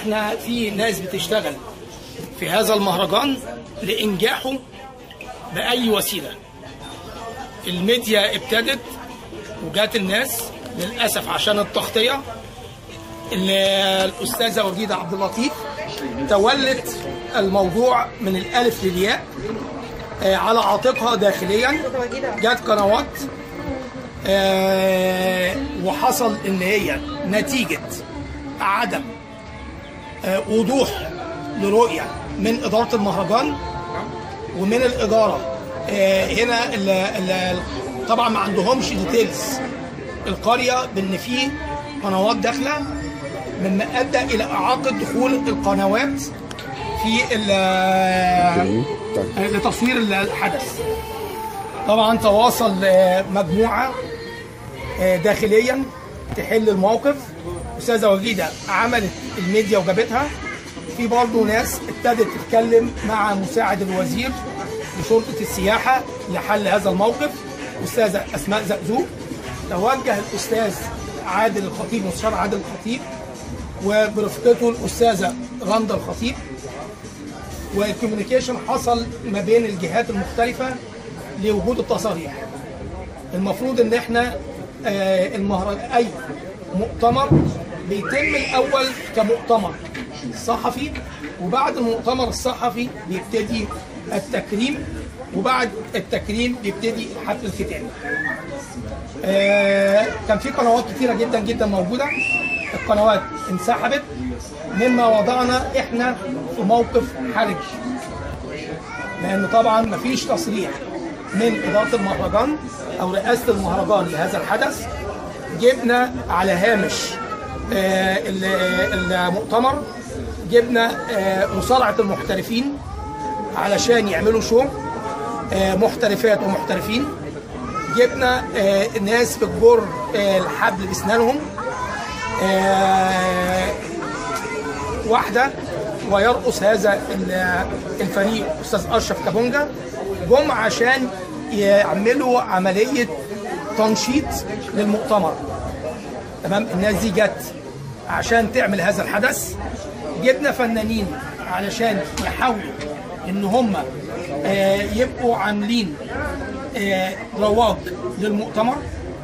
احنا في ناس بتشتغل في هذا المهرجان لانجاحه باي وسيله الميديا ابتدت وجات الناس للاسف عشان التغطيه اللي الاستاذه وجيده عبد اللطيف تولت الموضوع من الالف للياء آه، على عاتقها داخليا جت قنوات آه، وحصل ان هي نتيجه عدم آه، وضوح لرؤيه من اداره المهرجان ومن الاداره آه، هنا ال- ال- طبعا ما عندهمش ديتيلز القريه بان في قنوات داخله مما ادى الى اعاقه دخول القنوات في ال- لتصوير الحدث طبعا تواصل آه، مجموعه آه، داخليا تحل الموقف استاذه وجيده عملت الميديا وجابتها في برضه ناس ابتدت تتكلم مع مساعد الوزير لشرطه السياحه لحل هذا الموقف استاذه اسماء زقزوق توجه الاستاذ عادل الخطيب مستشار عادل الخطيب وبرفقته الاستاذه رندا الخطيب والكوميونيكيشن حصل ما بين الجهات المختلفه لوجود التصاريح المفروض ان احنا آه، المهرجان اي مؤتمر بيتم الاول كمؤتمر صحفي وبعد المؤتمر الصحفي بيبتدي التكريم وبعد التكريم بيبتدي الحفل الختامي. آه، كان في قنوات كتيره جدا جدا موجوده القنوات انسحبت مما وضعنا احنا في موقف حرج لان طبعا مفيش تصريح من اداره المهرجان او رئاسه المهرجان لهذا الحدث جبنا على هامش آه، ال- المؤتمر جبنا آه، مصارعه المحترفين علشان يعملوا شو آه، محترفات ومحترفين جبنا آه، ناس بتجر آه، الحبل باسنانهم آه، واحده ويرقص هذا ال- الفريق استاذ اشرف كابونجا جم عشان يعملوا عمليه تنشيط للمؤتمر تمام الناس دي جت عشان تعمل هذا الحدث جبنا فنانين علشان يحاولوا ان هم آه، يبقوا عاملين آه، رواج للمؤتمر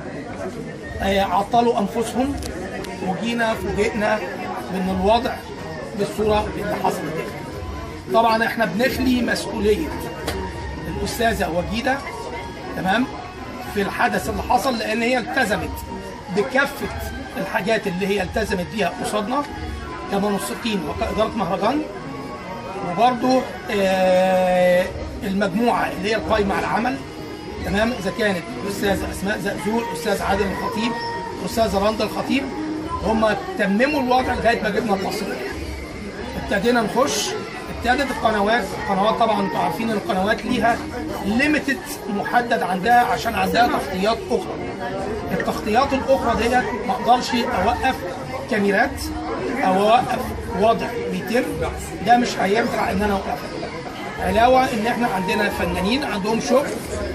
آه، عطلوا انفسهم وجينا فوجئنا من الوضع بالصوره اللي حصلت دي. طبعا احنا بنخلي مسؤوليه الاستاذه وجيده تمام في الحدث اللي حصل لان هي التزمت بكافه الحاجات اللي هي التزمت بيها قصادنا كمنسقين وكاداره مهرجان وبرضو آه، المجموعه اللي هي القائمه على العمل تمام اذا كانت الاستاذ اسماء زقزور الاستاذ عادل الخطيب الاستاذ رندا الخطيب هم تمموا الوضع لغايه ما جبنا التصريح ابتدينا نخش ابتدت القنوات القنوات طبعا انتوا عارفين ان القنوات ليها ليميتد محدد عندها عشان عندها تغطيات اخرى التغطيات الاخرى ديت ما اقدرش اوقف كاميرات او اوقف وضع بيتم ده مش هينفع ان انا اوقفه علاوه ان احنا عندنا فنانين عندهم شغل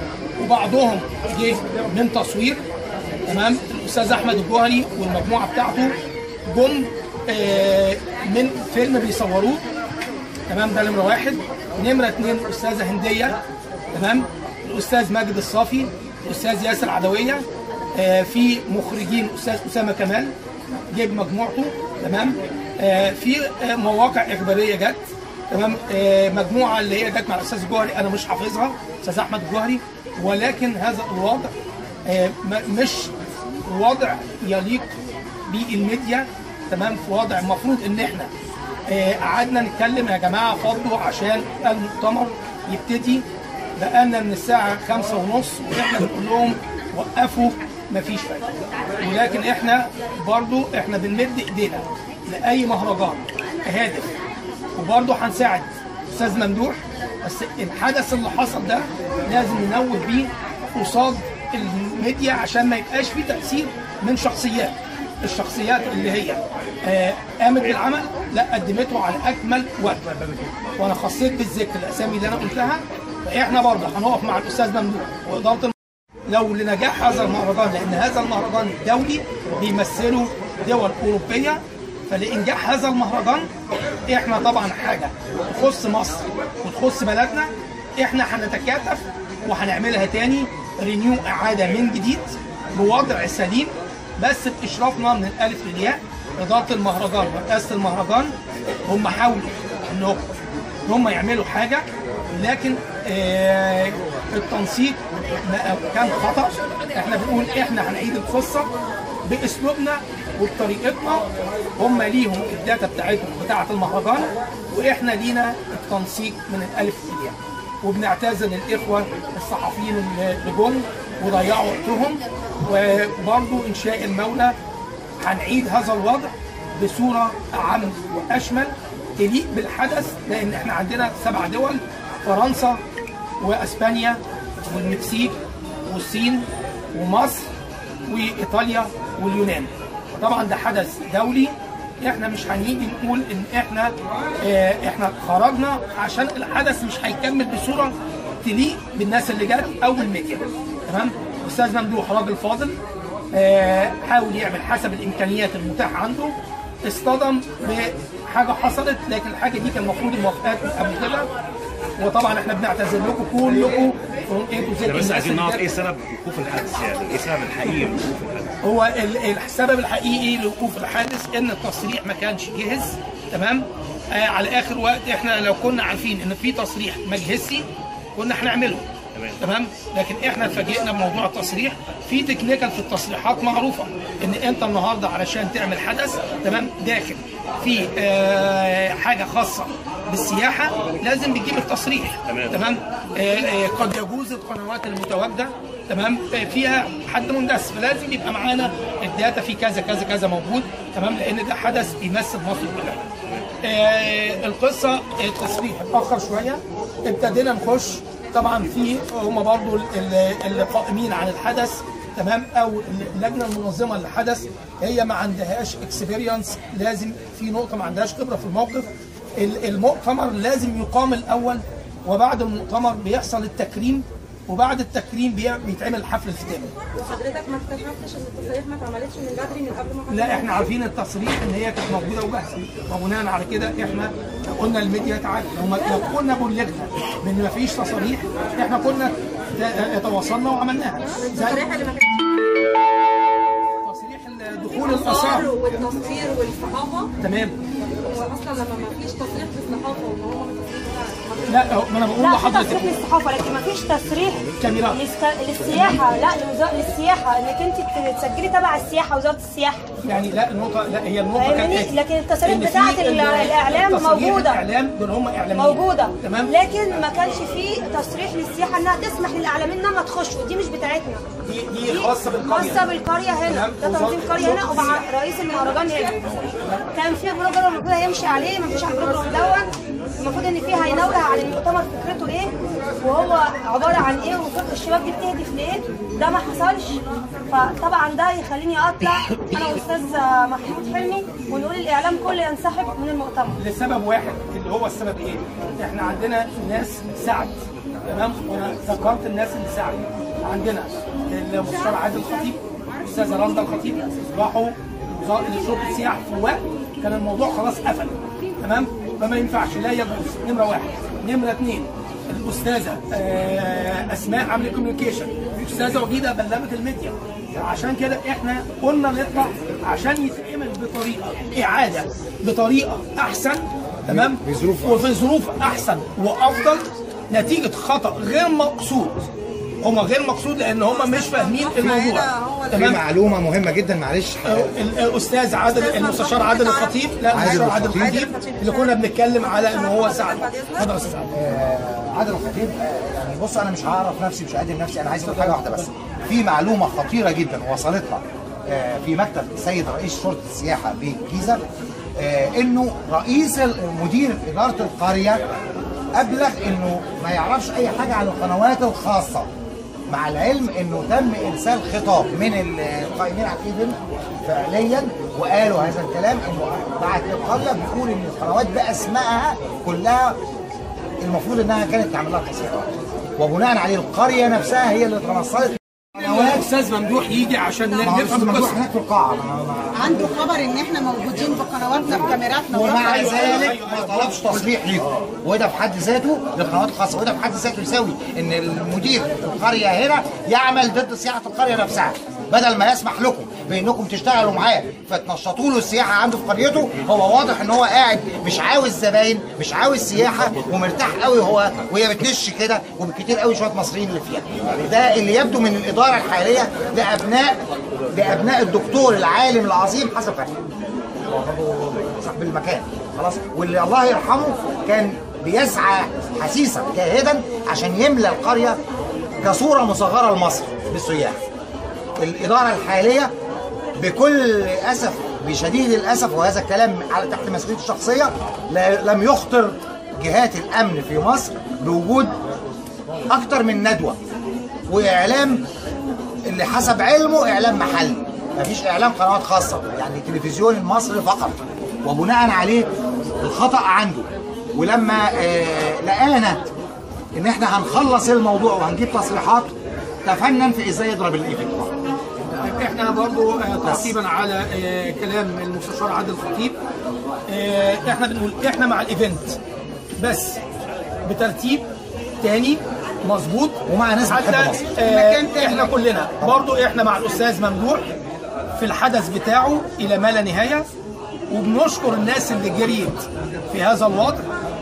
وبعضهم جه من تصوير تمام الاستاذ احمد الجوهري والمجموعه بتاعته جم آه، من فيلم بيصوروه تمام ده نمره واحد نمره اثنين الاستاذه هنديه تمام الاستاذ ماجد الصافي الاستاذ ياسر عدويه آه، في مخرجين الاستاذ اسامه كمال جيب مجموعته تمام آه، في آه، مواقع اخباريه جت تمام آه، مجموعه اللي هي جت مع الاستاذ الجوهري انا مش حافظها استاذ احمد الجوهري ولكن هذا الوضع آه، م- مش وضع يليق بالميديا تمام في وضع المفروض ان احنا آه، قعدنا نتكلم يا جماعه فضوا عشان المؤتمر يبتدي بقالنا من الساعه خمسة ونص واحنا بنقول لهم وقفوا مفيش فايده ولكن احنا برضو احنا بنمد ايدينا لاي مهرجان كهادف وبرضو هنساعد استاذ ممدوح بس الحدث اللي حصل ده لازم ننوه بيه قصاد الميديا عشان ما يبقاش فيه تاثير من شخصيات الشخصيات اللي هي آه، قامت بالعمل لا قدمته على اكمل وجه وانا خصيت بالذكر الاسامي اللي انا قلتها فاحنا برضه هنقف مع الاستاذ ممدوح واداره الم- لو لنجاح هذا المهرجان لان هذا المهرجان دولي بيمثله دول اوروبيه فلانجاح هذا المهرجان احنا طبعا حاجه تخص مصر وتخص بلدنا احنا هنتكاتف وهنعملها تاني رينيو اعاده من جديد بوضع سليم بس باشرافنا من الالف للياء اداره المهرجان ورئاسه المهرجان هم حاولوا انهم ان هم يعملوا حاجه لكن آه التنسيق بقى كان خطا احنا بنقول احنا هنعيد القصه باسلوبنا وبطريقتنا هم ليهم الداتا بتاعتهم بتاعه المهرجان واحنا لينا التنسيق من الالف للياء وبنعتذر للاخوه الصحفيين اللي جم وضيعوا وقتهم وبرضه ان شاء المولى هنعيد هذا الوضع بصوره اعم واشمل تليق بالحدث لان احنا عندنا سبع دول فرنسا واسبانيا والمكسيك والصين ومصر وايطاليا واليونان طبعا ده حدث دولي احنا مش هنيجي نقول ان احنا اه احنا خرجنا عشان الحدث مش هيكمل بصوره تليق بالناس اللي جت او بالميديا تمام استاذ ممدوح راجل فاضل اه حاول يعمل حسب الامكانيات المتاحه عنده اصطدم بحاجه حصلت لكن الحاجه دي كان المفروض الموافقات من قبل كده وطبعا احنا بنعتذر لكم كلكم from A to Z احنا بس الناس عايزين اللي نعرف جت. ايه سبب وقوف الحادث يعني ايه السبب الحقيقي لوقوف الحادث هو ال- السبب الحقيقي لوقوف الحادث ان التصريح ما كانش جاهز تمام آه على اخر وقت احنا لو كنا عارفين ان في تصريح مجهزي كنا هنعمله تمام. تمام لكن احنا اتفاجئنا بموضوع التصريح في تكنيكال في التصريحات معروفه ان انت النهارده علشان تعمل حدث تمام داخل في آه حاجه خاصه بالسياحه لازم بتجيب التصريح تمام. تمام آه آه قد يجوز القنوات المتواجده تمام آه فيها حد مندس فلازم يبقى معانا الداتا في كذا كذا كذا موجود تمام لان ده حدث بيمثل مصر كلها آه القصه التصريح اتاخر شويه ابتدينا نخش طبعا في هم برضو ال- ال- اللي قائمين عن الحدث تمام او اللجنه المنظمه للحدث هي ما عندهاش اكسبيرينس لازم في نقطه ما عندهاش خبره في الموقف ال- المؤتمر لازم يقام الاول وبعد المؤتمر بيحصل التكريم وبعد التكريم بي- بيتعمل الحفل الختامي حضرتك ما اكتشفتش ان التصاريح ما اتعملتش من بدري من قبل ما لا احنا عارفين التصريح ان هي كانت موجوده وجاهزه وبناء على كده احنا قلنا للميديا تعالى لو, ما- لو كنا بلغنا بان ما فيش تصاريح احنا كنا ت- تواصلنا وعملناها زي التصاريح اللي ما كانتش تصريح دخول الاثار التصوير والتصوير والصحافه تمام واصلا لما ما فيش تصريح للصحافه وان هو ما لا هو- ما انا بقول لا في لحضرتك تصريح للصحافه لكن ما فيش تصريح كاميرات. للس- للسياحه لا لوزا- للسياحه انك انت ت- تسجلي تبع السياحه وزاره السياحه يعني لا النقطه لا هي النقطه فاهماني؟ كانت لكن التصاريح إن في بتاعت ال- ال- الإعلام تصاريح موجودة. الاعلام دول هم اعلاميين موجوده تمام لكن ما كانش فيه تصريح للسياحه انها تسمح للاعلاميين انهم تخشوا دي مش بتاعتنا دي دي خاصه بالقريه خاصه بالقريه هنا تمام. ده تنظيم وزارة- قريه هنا وزارة ومع السياحة. رئيس المهرجان هنا كان في بروجرام المفروض هيمشي عليه ما فيش على البروجرام دون المفروض ان فيه هينوه عن المؤتمر فكرته ايه وهو عباره عن ايه وفكر الشباب دي بتهدف لايه ده ما حصلش فطبعا ده يخليني اطلع انا واستاذ محمود حلمي ونقول الاعلام كله ينسحب من المؤتمر لسبب واحد اللي هو السبب ايه؟ احنا عندنا ناس ساعد تمام وانا ذكرت الناس اللي ساعدوا عندنا المستشار عادل الخطيب الاستاذه رندا الخطيب راحوا وزاره شرطه السياحه في وقت كان الموضوع خلاص قفل تمام فما ينفعش لا يجوز نمره واحد نمره اثنين الاستاذه آه، اسماء عامله كوميونيكيشن الاستاذه وجيده بلغت الميديا عشان كده احنا قلنا نطلع عشان يتعمل بطريقه اعاده بطريقه احسن تمام بظروفها. وفي ظروف احسن وافضل نتيجه خطا غير مقصود هما غير مقصود لان هما مش فاهمين الموضوع في تمام معلومه مهمه جدا معلش ال- الاستاذ عادل المستشار عادل الخطيب لا عادل المستشار عادل الخطيب. الخطيب اللي كنا بنتكلم على ان هو ساعد اتفضل يا استاذ عادل آه، عادل الخطيب آه، يعني بص انا مش هعرف نفسي مش هقدم نفسي انا عايز اقول حاجه واحده بس في معلومه خطيره جدا وصلتنا آه، في مكتب السيد رئيس شرطه السياحه بالجيزه آه، انه رئيس ال- مدير اداره القريه ابلغ انه ما يعرفش اي حاجه عن القنوات الخاصه مع العلم انه تم ارسال خطاب من القائمين على الايفنت فعليا وقالوا هذا الكلام انه بعت للقريه بيقول ان القنوات باسمائها كلها المفروض انها كانت تعمل لها تصريحات وبناء عليه القريه نفسها هي اللي تنصلت قنوات الاستاذ ممدوح يجي عشان ما هو نفهم الاستاذ ممدوح القصه هناك في القاعه ما- ما- عنده خبر ان احنا موجودين بقنواتنا بكاميراتنا ومع ورفع ذلك ما طلبش تصريح ليكم وده في حد ذاته للقنوات الخاصه وده في حد ذاته يساوي ان المدير القريه هنا يعمل ضد سياحه القريه نفسها بدل ما يسمح لكم بانكم تشتغلوا معاه فتنشطوا له السياحه عنده في قريته هو واضح ان هو قاعد مش عاوز زباين مش عاوز سياحه ومرتاح قوي هو وهي بتنش كده وبالكتير قوي شويه مصريين اللي فيها ده اللي يبدو من الاداره الحاليه لابناء لابناء الدكتور العالم العظيم حسن فتحي صاحب المكان خلاص واللي الله يرحمه كان بيسعى حسيسا جاهدا عشان يملى القريه كصوره مصغره لمصر بالسياح الاداره الحاليه بكل اسف بشديد الاسف وهذا الكلام على تحت مسؤوليتي الشخصيه لا- لم يخطر جهات الامن في مصر بوجود اكتر من ندوه واعلام اللي حسب علمه اعلام محلي مفيش اعلام قنوات خاصه يعني التلفزيون المصري فقط وبناء عليه الخطا عنده ولما آه لقانا ان احنا هنخلص الموضوع وهنجيب تصريحات تفنن في ازاي يضرب الايفنت احنا برضو آه، تعقيبا على آه، كلام المستشار عادل الخطيب آه، احنا بنقول احنا مع الايفنت بس بترتيب تاني مظبوط ومع ناس بتحب حتى مصر. آه، احنا كلنا برضو احنا مع الاستاذ ممدوح في الحدث بتاعه الى ما لا نهايه وبنشكر الناس اللي جريت في هذا الوضع